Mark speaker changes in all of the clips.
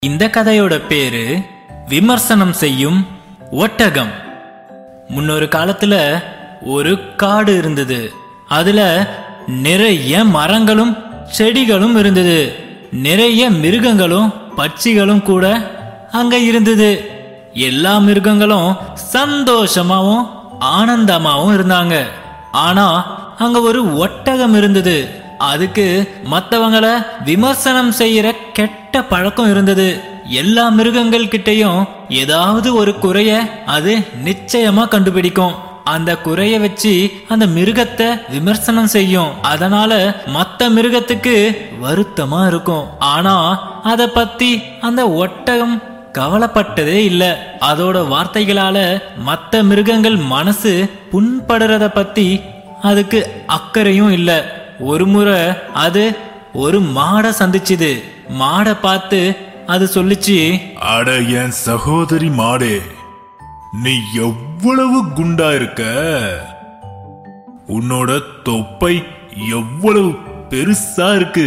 Speaker 1: இந்த கதையோட பேரு விமர்சனம் செய்யும் ஒட்டகம் முன்னொரு காலத்துல ஒரு காடு இருந்தது அதுல நிறைய மரங்களும் செடிகளும் இருந்தது நிறைய மிருகங்களும் பட்சிகளும் கூட அங்க இருந்தது எல்லா மிருகங்களும் சந்தோஷமாவும் ஆனந்தமாவும் இருந்தாங்க ஆனா அங்க ஒரு ஒட்டகம் இருந்தது அதுக்கு மத்தவங்கள விமர்சனம் செய்யற கெட்ட பழக்கம் இருந்தது எல்லா மிருகங்கள் கிட்டயும் ஏதாவது ஒரு குறைய அது நிச்சயமா கண்டுபிடிக்கும் அந்த குறைய வச்சு அந்த மிருகத்தை விமர்சனம் செய்யும் அதனால மத்த மிருகத்துக்கு வருத்தமா இருக்கும் ஆனா அத பத்தி அந்த ஒட்டகம் கவலைப்பட்டதே இல்ல அதோட வார்த்தைகளால மத்த மிருகங்கள் மனசு புண்படுறத பத்தி அதுக்கு அக்கறையும் இல்ல ஒரு முறை அது ஒரு மாடை சந்திச்சுது மாடை பார்த்து அது சொல்லுச்சு
Speaker 2: அட என் சகோதரி மாடே நீ எவ்வளவு குண்டா இருக்க உன்னோட தொப்பை எவ்வளவு பெருசா இருக்கு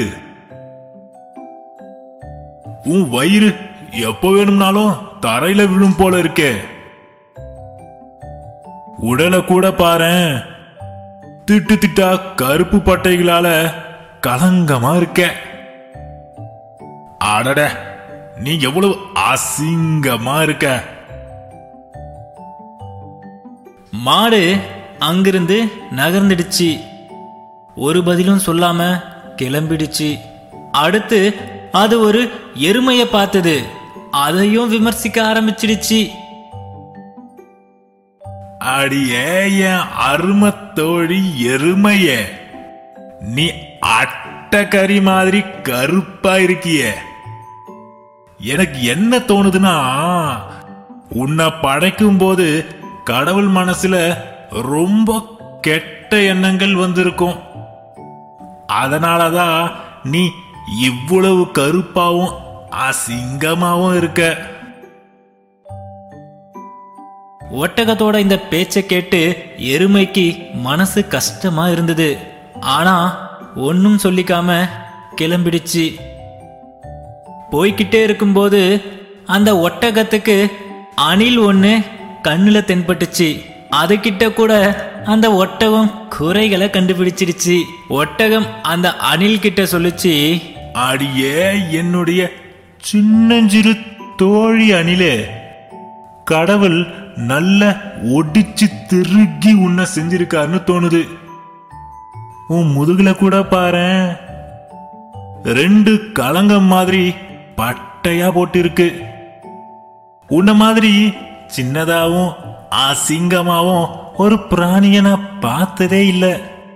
Speaker 2: உன் வயிறு எப்ப வேணும்னாலும் தரையில விழும் போல இருக்கே உடலை கூட பாரேன் திட்டு திட்டா கருப்பு பட்டைகளால கலங்கமா இருக்க அடட நீ எவ்வளவு அசிங்கமா இருக்க
Speaker 1: மாடு அங்கிருந்து நகர்ந்துடுச்சு ஒரு பதிலும் சொல்லாம கிளம்பிடுச்சு அடுத்து அது ஒரு எருமைய பார்த்தது அதையும் விமர்சிக்க ஆரம்பிச்சிடுச்சு
Speaker 2: அடியே என் அரும தோழி எருமைய நீ அட்டக்கறி மாதிரி கருப்பா இருக்கிய எனக்கு என்ன தோணுதுன்னா உன்னை படைக்கும் போது கடவுள் மனசுல ரொம்ப கெட்ட எண்ணங்கள் வந்திருக்கும் அதனாலதான் நீ இவ்வளவு கருப்பாவும் அசிங்கமாவும் இருக்க
Speaker 1: ஒட்டகத்தோட இந்த பேச்சை கேட்டு எருமைக்கு மனசு கஷ்டமா இருந்தது ஆனா ஒன்னும் சொல்லிக்காம கிளம்பிடுச்சு போய்கிட்டே இருக்கும்போது அந்த ஒட்டகத்துக்கு அணில் ஒண்ணு கண்ணுல தென்பட்டுச்சு அதுகிட்ட கூட அந்த ஒட்டகம் குறைகளை கண்டுபிடிச்சிடுச்சு ஒட்டகம் அந்த அணில் கிட்ட சொல்லுச்சு
Speaker 2: அடியே என்னுடைய சின்னஞ்சிறு தோழி அணிலே கடவுள் நல்ல ஒடிச்சு திருகி உன்னை செஞ்சிருக்காருன்னு தோணுது உன் முதுகுல கூட பாரேன் ரெண்டு கலங்கம் மாதிரி பட்டையா போட்டிருக்கு உன்ன மாதிரி சின்னதாவும் அசிங்கமாவும் ஒரு பிராணிய நான் பார்த்ததே இல்லை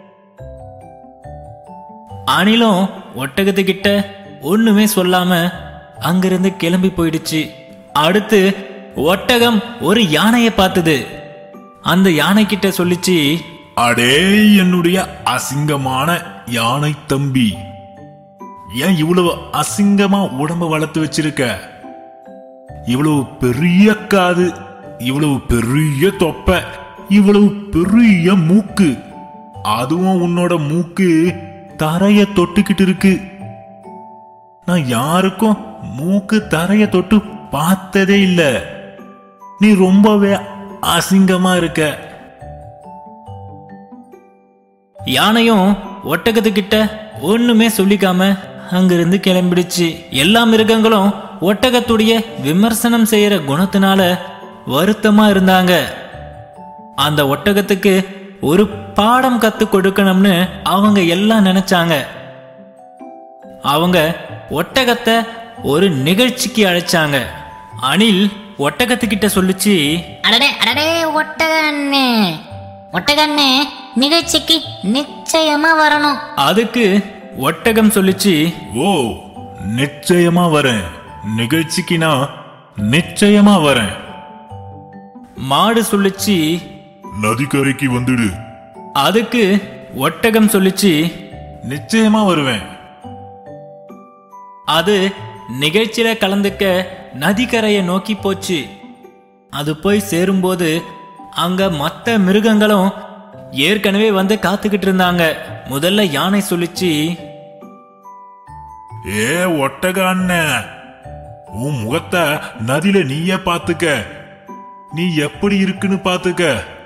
Speaker 1: அணிலும் ஒட்டகத்துக்கிட்ட ஒண்ணுமே சொல்லாம அங்கிருந்து கிளம்பி போயிடுச்சு அடுத்து ஒட்டகம் ஒரு யானையை பார்த்தது அந்த யானை கிட்ட சொல்லிச்சு
Speaker 2: அடே என்னுடைய அசிங்கமான யானை தம்பி ஏன் இவ்வளவு அசிங்கமா உடம்ப வளர்த்து வச்சிருக்க இவ்வளவு பெரிய காது இவ்வளவு பெரிய தொப்பை இவ்வளவு பெரிய மூக்கு அதுவும் உன்னோட மூக்கு தரைய தொட்டுக்கிட்டு இருக்கு நான் யாருக்கும் மூக்கு தரைய தொட்டு பார்த்ததே இல்ல நீ ரொம்பவே அசிங்கமா இருக்க
Speaker 1: யானையும் ஒட்டகத்துக்கிட்ட ஒண்ணுமே சொல்லிக்காம அங்கிருந்து கிளம்பிடுச்சு எல்லா மிருகங்களும் ஒட்டகத்துடைய விமர்சனம் செய்யற குணத்தினால வருத்தமா இருந்தாங்க அந்த ஒட்டகத்துக்கு ஒரு பாடம் கத்து கொடுக்கணும்னு அவங்க எல்லாம் நினைச்சாங்க அவங்க ஒட்டகத்தை ஒரு நிகழ்ச்சிக்கு அழைச்சாங்க அணில் ஒட்டகத்துக்கிட்ட சொல்லுச்சு
Speaker 3: அடடே அடடே ஒட்டக அண்ணே ஒட்டக அண்ணே நிகழ்ச்சிக்கு நிச்சயமா வரணும்
Speaker 1: அதுக்கு ஒட்டகம் சொல்லுச்சு
Speaker 2: ஓ நிச்சயமா வரேன் நிகழ்ச்சிக்கு நான் நிச்சயமா வரேன்
Speaker 1: மாடு சொல்லுச்சு
Speaker 2: நதிக்கரைக்கு வந்துடு
Speaker 1: அதுக்கு ஒட்டகம் சொல்லுச்சு
Speaker 2: நிச்சயமா வருவேன்
Speaker 1: அது நிகழ்ச்சியில கலந்துக்க நதிக்கரையை நோக்கி போச்சு அது போய் சேரும்போது அங்க மத்த மிருகங்களும் ஏற்கனவே வந்து காத்துக்கிட்டு இருந்தாங்க முதல்ல யானை சொல்லிச்சு
Speaker 2: ஏ ஒட்டக அண்ணன் உன் முகத்தை நதியில நீயே பாத்துக்க நீ எப்படி இருக்குன்னு பாத்துக்க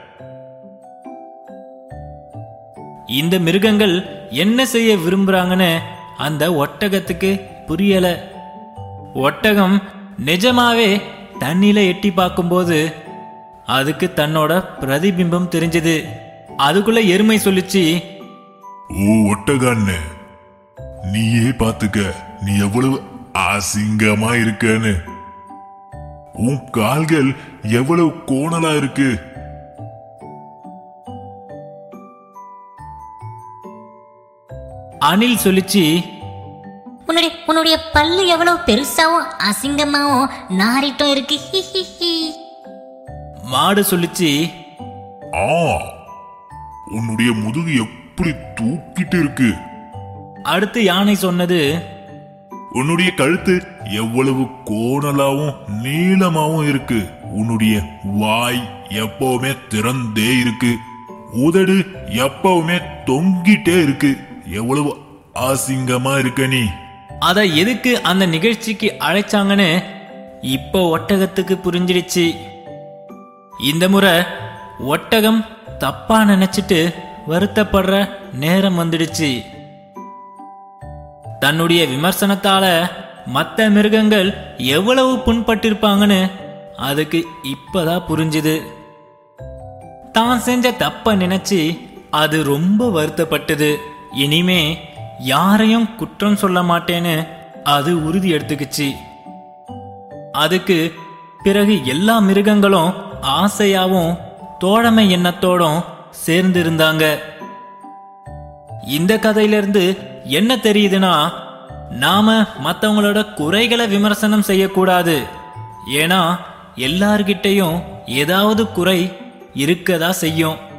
Speaker 1: இந்த மிருகங்கள் என்ன செய்ய விரும்புறாங்கன்னு அந்த ஒட்டகத்துக்கு புரியல ஒட்டகம் நிஜமாவே தண்ணியில எட்டி பார்க்கும்போது அதுக்கு தன்னோட பிரதிபிம்பம் தெரிஞ்சது அதுக்குள்ள எருமை சொல்லிச்சு
Speaker 2: ஓ ஒட்டகான்னு நீயே பாத்துக்க நீ எவ்வளவு அசிங்கமா இருக்கன்னு உன் கால்கள் எவ்வளவு கோணலா இருக்கு
Speaker 1: அணில் சொல்லிச்சு
Speaker 3: உன்னுடைய உன்னுடைய பல்லு எவ்வளவு பெருசாவும் அசிங்கமாவும் நாரிட்டும் இருக்கு ஹி, ஹி, ஹி.
Speaker 1: மாடு சொல்லிச்சு
Speaker 2: ஆ உன்னுடைய முதுகு எப்படி தூக்கிட்டு இருக்கு
Speaker 1: அடுத்து யானை சொன்னது
Speaker 2: உன்னுடைய கழுத்து எவ்வளவு கோணலாவும் நீளமாவும் இருக்கு உன்னுடைய வாய் எப்பவுமே திறந்தே இருக்கு உதடு எப்பவுமே தொங்கிட்டே இருக்கு எவ்வளவு அசிங்கமா இருக்க நீ
Speaker 1: அதை எதுக்கு அந்த நிகழ்ச்சிக்கு அழைச்சாங்கன்னு இப்போ ஒட்டகத்துக்கு புரிஞ்சிடுச்சு இந்த முறை ஒட்டகம் தப்பா நினைச்சிட்டு வருத்தப்படுற நேரம் வந்துடுச்சு தன்னுடைய விமர்சனத்தால மற்ற மிருகங்கள் எவ்வளவு புண்பட்டிருப்பாங்கன்னு அதுக்கு இப்பதான் புரிஞ்சுது தான் செஞ்ச தப்ப நினைச்சு அது ரொம்ப வருத்தப்பட்டது இனிமே யாரையும் குற்றம் சொல்ல மாட்டேன்னு அது உறுதி எடுத்துக்கிச்சு அதுக்கு பிறகு எல்லா மிருகங்களும் ஆசையாவும் தோழமை எண்ணத்தோடும் சேர்ந்து இருந்தாங்க இந்த கதையிலிருந்து என்ன தெரியுதுன்னா நாம மத்தவங்களோட குறைகளை விமர்சனம் செய்யக்கூடாது ஏன்னா எல்லார்கிட்டயும் ஏதாவது குறை இருக்கதா செய்யும்